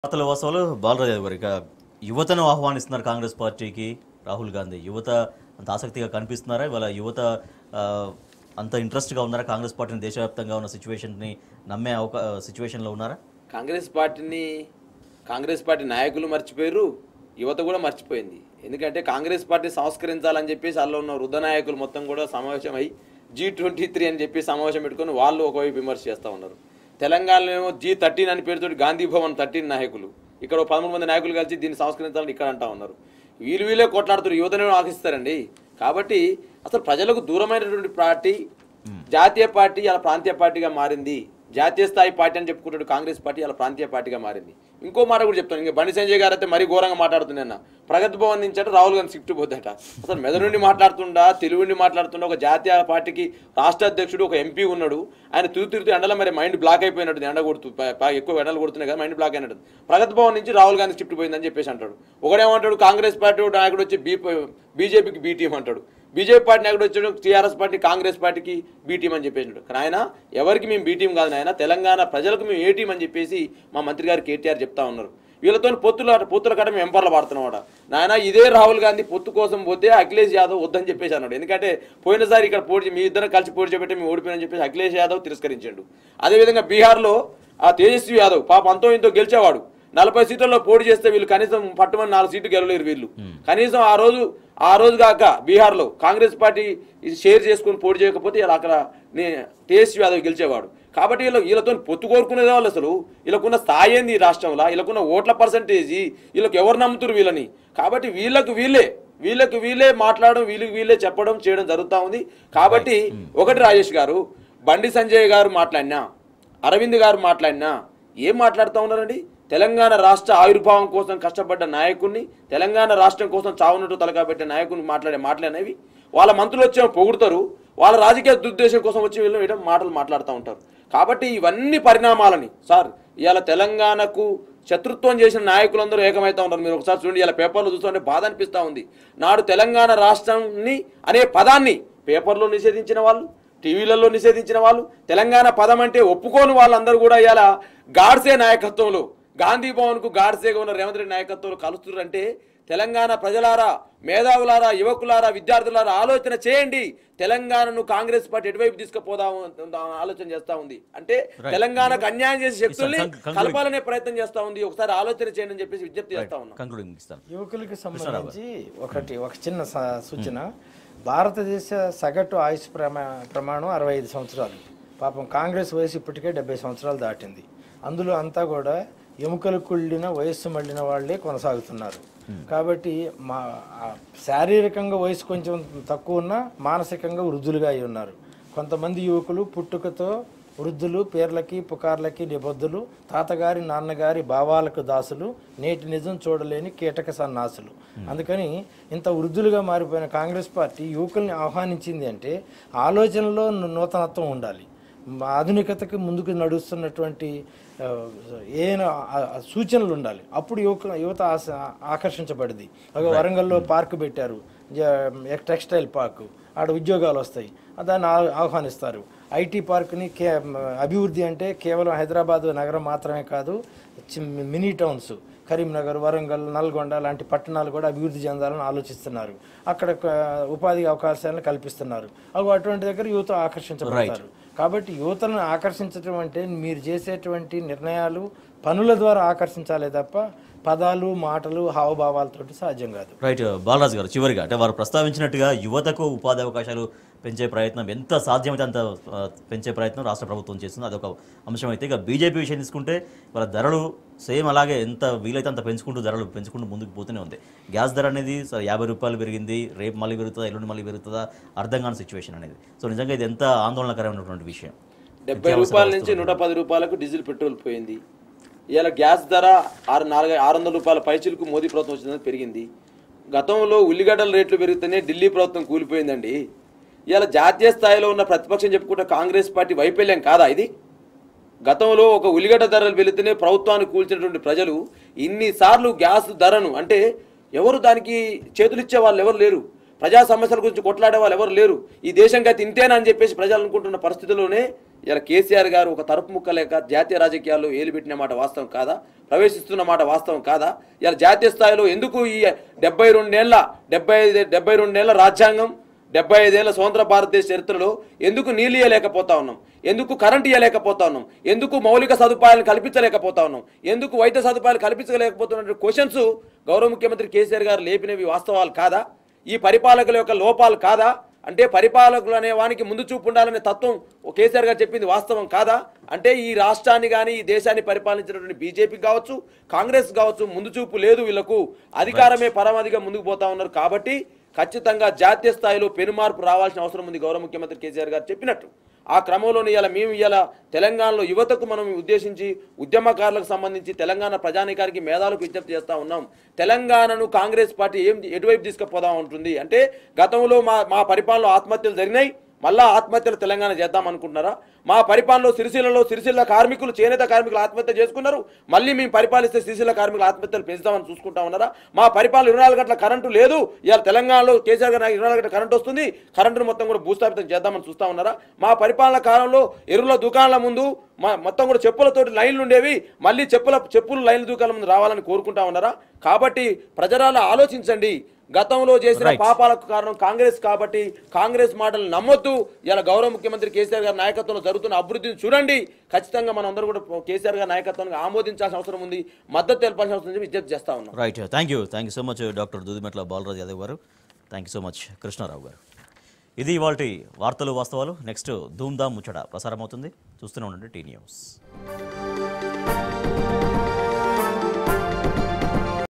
వార్తల వాస్తవాలు బాలరాజు గారు ఇక యువతను ఆహ్వానిస్తున్నారు కాంగ్రెస్ పార్టీకి రాహుల్ గాంధీ యువత అంత ఆసక్తిగా కనిపిస్తున్నారా ఇవాళ యువత ఆ, అంత ఇంట్రెస్ట్గా ఉన్నారా కాంగ్రెస్ పార్టీని దేశవ్యాప్తంగా ఉన్న సిచ్యువేషన్ని నమ్మే అవకా సిచ్యువేషన్లో ఉన్నారా కాంగ్రెస్ పార్టీని కాంగ్రెస్ పార్టీ నాయకులు మర్చిపోయారు యువత కూడా మర్చిపోయింది ఎందుకంటే కాంగ్రెస్ పార్టీ సంస్కరించాలని చెప్పేసి అందులో ఉన్న వృద్ధ నాయకులు మొత్తం కూడా సమావేశం అయ్యి జీ ట్వంటీ త్రీ అని చెప్పి సమావేశం పెట్టుకొని వాళ్ళు ఒకవైపు విమర్శ చేస్తూ ఉన్నారు తెలంగాణలో ఏమో జీ థర్టీన్ అని పేరుతో గాంధీ భవన్ థర్టీన్ నాయకులు ఇక్కడ ఓ పదమూడు మంది నాయకులు కలిసి దీన్ని సంస్కరించాలని ఇక్కడ అంటా ఉన్నారు వీళ్ళు వీళ్ళే కొట్లాడుతారు యువతనే ఆశిస్తారండి కాబట్టి అసలు ప్రజలకు దూరమైనటువంటి పార్టీ జాతీయ పార్టీ అలా ప్రాంతీయ పార్టీగా మారింది జాతీయ స్థాయి పార్టీ అని చెప్పుకుంటాడు కాంగ్రెస్ పార్టీ అలా ప్రాంతీయ పార్టీగా మారింది ఇంకో మాట కూడా చెప్తాను ఇంకా బండి సంజయ్ గారు అయితే మరీ ఘోరంగా మాట్లాడుతున్నా ప్రగతి భవన్ నుంచి అంటే రాహుల్ గాంధీ షిఫ్ట్ పోద్దట అసలు మెదడు నుండి మాట్లాడుతుండా తెలుగు నుండి మాట్లాడుతుండా ఒక జాతీయ పార్టీకి రాష్ట్ర అధ్యక్షుడు ఒక ఎంపీ ఉన్నాడు ఆయన తిరుగు తిరుగుతూ ఎండలో మరి మైండ్ బ్లాక్ అయిపోయినట్టు ఎండ కొడుతూ ప- ప- ఎక్కువ ఎండలు కొడుతున్నాయి కదా మైండ్ బ్లాక్ అయినట్టు ప్రగతి భవన్ నుంచి రాహుల్ గాంధీ షిఫ్ట్ పోయిందని చెప్పేసి అంటాడు ఒకడేమంటాడు కాంగ్రెస్ పార్టీ నాయకుడు వచ్చి బీ బీజేపీకి బీ టీం అంటాడు బీజేపీ పార్టీ నాయకుడు వచ్చాడు టీఆర్ఎస్ పార్టీ కాంగ్రెస్ పార్టీకి బీ టీం అని చెప్పేసినాడు కానీ ఆయన ఎవరికి మేము బీ టీం కాదు నాయన తెలంగాణ ప్రజలకు మేము ఏ టీం అని చెప్పేసి మా మంత్రి గారు కేటీఆర్ చెప్తా ఉన్నారు వీళ్ళతో పొత్తుల పొత్తుల కట్ట మేము ఎంపర్లు పడుతున్నామాట నాయన ఇదే రాహుల్ గాంధీ పొత్తు కోసం పోతే అఖిలేష్ యాదవ్ వద్దని చెప్పేసి అన్నాడు ఎందుకంటే పోయినసారి ఇక్కడ పోటీ మీ ఇద్దరు కలిసి పోటీ చేపెట్టి మేము ఓడిపోయినని చెప్పేసి అఖిలేష్ యాదవ్ తిరస్కరించాడు అదేవిధంగా బీహార్లో ఆ తేజస్వి యాదవ్ పాప అంతో ఇంతో గెలిచేవాడు నలభై సీట్లలో పోటీ చేస్తే వీళ్ళు కనీసం పట్టుమని నాలుగు సీట్లు గెలవలేరు వీళ్ళు కనీసం ఆ రోజు ఆ రోజు కాక బీహార్లో కాంగ్రెస్ పార్టీ ఇది షేర్ చేసుకుని పోటీ చేయకపోతే ఇలా అక్కడ నే- తేజస్వి యాదవ్ గెలిచేవాడు కాబట్టి వీళ్ళు వీళ్ళతో పొత్తు కోరుకునేదే వాళ్ళు అసలు వీళ్ళకున్న స్థాయి ఏంది ఈ రాష్ట్రంలో వీళ్ళకున్న ఓట్ల పర్సంటేజీ వీళ్ళకి ఎవరు నమ్ముతురు వీళ్ళని కాబట్టి వీళ్ళకు వీళ్ళే వీళ్ళకు వీళ్ళే మాట్లాడడం వీళ్ళకి వీళ్ళే చెప్పడం చేయడం జరుగుతూ ఉంది కాబట్టి ఒకటి రాజేష్ గారు బండి సంజయ్ గారు మాట్లాడినా అరవింద్ గారు మాట్లాడినా ఏం మాట్లాడుతూ ఉన్నారండి తెలంగాణ రాష్ట్ర ఆవిర్భావం కోసం కష్టపడ్డ నాయకుడిని తెలంగాణ రాష్ట్రం కోసం చావునట్టు తలకాబెట్టే నాయకుడిని మాట్లాడే మాటలనేవి వాళ్ళ మంత్రులు వచ్చి పొగుడుతారు వాళ్ళ రాజకీయ దుర్దేశం కోసం వచ్చి వీళ్ళు వీళ్ళు మాటలు మాట్లాడుతూ ఉంటారు కాబట్టి ఇవన్నీ పరిణామాలని సార్ ఇవాళ తెలంగాణకు శత్రుత్వం చేసిన నాయకులందరూ ఏకమవుతా ఉన్నారు మీరు ఒకసారి చూడండి ఇలా పేపర్లో చూస్తుంటే బాధ అనిపిస్తూ ఉంది నాడు తెలంగాణ రాష్ట్రాన్ని అనే పదాన్ని పేపర్లో నిషేధించిన వాళ్ళు టీవీలలో నిషేధించిన వాళ్ళు తెలంగాణ పదం అంటే ఒప్పుకోని వాళ్ళందరూ కూడా ఇలా గాడ్సే నాయకత్వంలో గాంధీ భవన్కు గాడ్సేగా ఉన్న రేవంత్ రెడ్డి నాయకత్వంలో కలుస్తున్నారంటే తెలంగాణ ప్రజలారా మేధావులారా యువకులారా విద్యార్థులారా ఆలోచన చేయండి తెలంగాణను కాంగ్రెస్ పార్టీ ఎటువైపు తీసుకుపోదాం ఆలోచన చేస్తా ఉంది అంటే తెలంగాణకు అన్యాయం చేసే శక్తుల్ని Yes, sir. Conclude. కలపాలనే ప్రయత్నం చేస్తా ఉంది ఒకసారి ఆలోచన చేయండి అని చెప్పేసి విజ్ఞప్తి చేస్తా ఉన్నాం కంక్లూడింగ్ ఇస్తాను యువకులకి సంబంధించి ఒకటి ఒక చిన్న స- సూచన భారతదేశ సగటు ఆయుష్ ప్రమా ప్రమాణం అరవై ఐదు సంవత్సరాలు పాపం కాంగ్రెస్ వయసు ఇప్పటికే డెబ్బై సంవత్సరాలు దాటింది అందులో అంతా కూడా ఎముకలు కుళ్ళిన వయస్సు మళ్ళిన వాళ్ళే కొనసాగుతున్నారు కాబట్టి మా ఆ శారీరకంగా వయసు కొంచెం తక్కువ ఉన్నా మానసికంగా వృద్ధులుగా అయి ఉన్నారు కొంతమంది యువకులు పుట్టుకతో వృద్ధులు పేర్లకి పుకార్లకి నిబద్ధులు తాతగారి నాన్నగారి భావాలకు దాసులు నేటి నిజం చూడలేని కీటక సన్నాసులు అందుకని ఇంత వృద్ధులుగా మారిపోయిన కాంగ్రెస్ పార్టీ యువకుల్ని ఆహ్వానించింది అంటే ఆలోచనలో ను- నూతనత్వం ఉండాలి ఆధునికతకి ముందుకు నడుస్తున్నటువంటి ఆ, ఏమైనా ఆ- ఆ సూచనలు ఉండాలి అప్పుడు యువక యువత ఆస- ఆకర్షించబడింది ఒక వరంగల్లో పార్క్ పెట్టారు జ- టెక్స్టైల్ పార్క్ ఆడ ఉద్యోగాలు వస్తాయి దాన్ని ఆ- ఆహ్వానిస్తారు ఐటీ పార్క్ని కే అభివృద్ధి అంటే కేవలం హైదరాబాద్ నగరం మాత్రమే కాదు చి- మినీ టౌన్స్ కరీంనగర్ వరంగల్ నల్గొండ లాంటి పట్టణాలు కూడా అభివృద్ధి చెందాలని ఆలోచిస్తున్నారు అక్కడ ఒక ఉపాధి అవకాశాలను కల్పిస్తున్నారు అవి అటువంటి దగ్గర యువత ఆకర్షించబడతారు కాబట్టి యువతను ఆకర్షించడం అంటే మీరు చేసేటువంటి నిర్ణయాలు పనుల ద్వారా ఆకర్షించాలే తప్ప పదాలు మాటలు హావభావాలతోటి సాధ్యం కాదు రైట్ బాలరాజు గారు చివరిగా అంటే వారు ప్రస్తావించినట్టుగా యువతకు ఉపాధి అవకాశాలు పెంచే ప్రయత్నం ఎంత సాధ్యమైతే అంత ఆ, పెంచే ప్రయత్నం రాష్ట్ర ప్రభుత్వం చేస్తుంది అదొక అంశం అయితే ఇక బీజేపీ విషయం తీసుకుంటే వాళ్ళ ధరలు సేమ్ అలాగే ఎంత వీలైతే అంత పెంచుకుంటూ ధరలు పెంచుకుంటూ ముందుకు పోతూనే ఉంది గ్యాస్ ధర అనేది సరే యాభై రూపాయలు పెరిగింది రేపు మళ్ళీ పెరుగుతుందా ఎల్లుండి మళ్ళీ పెరుగుతుందా అర్థం కాని సిచ్యువేషన్ అనేది సో నిజంగా ఇది ఎంత ఆందోళనకరమైనటువంటి విషయం డెబ్బై రూపాయల నుంచి నూట పది రూపాయలకు డీజిల్ పెట్రోల్ పోయింది ఇవాళ గ్యాస్ ధర ఆరు నాలుగు ఆరు వందల రూపాయల పైచిలకు మోదీ ప్రభుత్వం వచ్చిందని పెరిగింది గతంలో ఉల్లిగడ్డల రేట్లు పెరిగితేనే ఢిల్లీ ప్రభుత్వం కూలిపోయిందండి ఇవాళ జాతీయ స్థాయిలో ఉన్న ప్రతిపక్షం చెప్పుకుంటే కాంగ్రెస్ పార్టీ వైఫల్యం కాదా ఇది గతంలో ఒక ఉల్లిగడ్డ ధరలు వెళితేనే ప్రభుత్వాన్ని కూల్చినటువంటి ప్రజలు ఇన్నిసార్లు గ్యాస్ ధరను అంటే ఎవరు దానికి చేతులు ఇచ్చే వాళ్ళు ఎవరు లేరు ప్రజా సమస్యల గురించి కొట్లాడే వాళ్ళు ఎవరు లేరు ఈ దేశం గతి ఇంతేనా అని చెప్పేసి ప్రజలు అనుకుంటున్న పరిస్థితుల్లోనే ఇలా కేసీఆర్ గారు ఒక తరపు ముక్క లేక జాతీయ రాజకీయాల్లో ఏలుబెట్టిన మాట వాస్తవం కాదా ప్రవేశిస్తున్న మాట వాస్తవం కాదా ఇలా జాతీయ స్థాయిలో ఎందుకు ఈ డెబ్బై రెండేళ్ల డెబ్బై ఐదు డెబ్బై రెండేళ్ల రాజ్యాంగం డెబ్బై ఐదేళ్ల స్వతంత్ర భారతదేశ చరిత్రలో ఎందుకు నీళ్ళు ఇవ్వలేకపోతా ఉన్నాం ఎందుకు కరెంట్ ఇవ్వలేకపోతా ఉన్నాం ఎందుకు మౌలిక సదుపాయాలను కల్పించలేకపోతా ఉన్నాం ఎందుకు వైద్య సదుపాయాలు కల్పించలేకపోతున్న క్వశ్చన్స్ గౌరవ ముఖ్యమంత్రి కేసీఆర్ గారు లేపినవి వాస్తవాలు కాదా ఈ పరిపాలకుల యొక్క లోపాలు కాదా అంటే పరిపాలకులు అనే వానికి ముందు చూపు ఉండాలనే తత్వం ఓ కేసీఆర్ గారు చెప్పింది వాస్తవం కాదా అంటే ఈ రాష్ట్రాన్ని కానీ ఈ దేశాన్ని పరిపాలించినటువంటి బీజేపీ కావచ్చు కాంగ్రెస్ కావచ్చు ముందు చూపు లేదు వీళ్ళకు అధికారమే పరమాధిగా ముందుకు పోతా ఉన్నారు కాబట్టి ఖచ్చితంగా జాతీయ స్థాయిలో పెనుమార్పు రావాల్సిన అవసరం ఉంది గౌరవ ముఖ్యమంత్రి కేసీఆర్ గారు చెప్పినట్టు ఆ క్రమంలోనే ఇవాళ మేము ఇవాళ తెలంగాణలో యువతకు మనం ఉద్దేశించి ఉద్యమకారులకు సంబంధించి తెలంగాణ ప్రజానీకానికి మేధాలకు విజ్ఞప్తి చేస్తూ ఉన్నాం తెలంగాణను కాంగ్రెస్ పార్టీ ఏం ఎటువైపు తీసుకుపోదా ఉంటుంది అంటే గతంలో మా మా పరిపాలనలో ఆత్మహత్యలు జరిగినాయి మళ్ళా ఆత్మహత్యలు తెలంగాణ చేద్దాం అనుకుంటున్నారా మా పరిపాలనలో సిరిసిల్లలో సిరిసిల్ల కార్మికులు చేనేత కార్మికులు ఆత్మహత్య చేసుకున్నారు మళ్ళీ మేము పరిపాలిస్తే సిరిసిల్ల కార్మికుల ఆత్మహత్యలు పెంచుదామని చూసుకుంటా ఉన్నారా మా పరిపాలన ఇరవై నాలుగు గంటల కరెంటు లేదు ఇవాళ తెలంగాణలో కేసీఆర్ గారు ఇరవై నాలుగు గంటల కరెంట్ వస్తుంది కరెంటును మొత్తం కూడా భూస్థాపితం చేద్దామని చూస్తా ఉన్నారా మా పరిపాలన కాలంలో ఎరువుల దుకాణాల ముందు మా మొత్తం కూడా చెప్పులతోటి లైన్లు ఉండేవి మళ్ళీ చెప్పుల చెప్పులు లైన్ల దుకాణాల ముందు రావాలని కోరుకుంటా ఉన్నారా కాబట్టి ప్రజరాలు ఆలోచించండి గతంలో చేసిన Right. పాపాలకు కారణం కాంగ్రెస్ కాబట్టి కాంగ్రెస్ మాటలు నమ్మొద్దు ఇలా గౌరవ ముఖ్యమంత్రి కేసీఆర్ గారి నాయకత్వంలో జరుగుతున్న అభివృద్ధిని చూడండి ఖచ్చితంగా మనం అందరూ కూడా కేసీఆర్ గారి నాయకత్వాన్ని ఆమోదించాల్సిన అవసరం ఉంది మద్దతు తెలపాల్సిన అవసరం ఉంది విజ్ఞప్తి చేస్తా ఉన్నాం right thank you thank you so much doctor Doodimetla Balaraj Yadav garu thank you so much Krishnarao garu ఇది ఇవాళ వార్తలు వాస్తవాలు నెక్స్ట్ ధూమ్ ధామ్ ముచ్చట ప్రసారం అవుతుంది చూస్తూనే ఉండండి టీ న్యూస్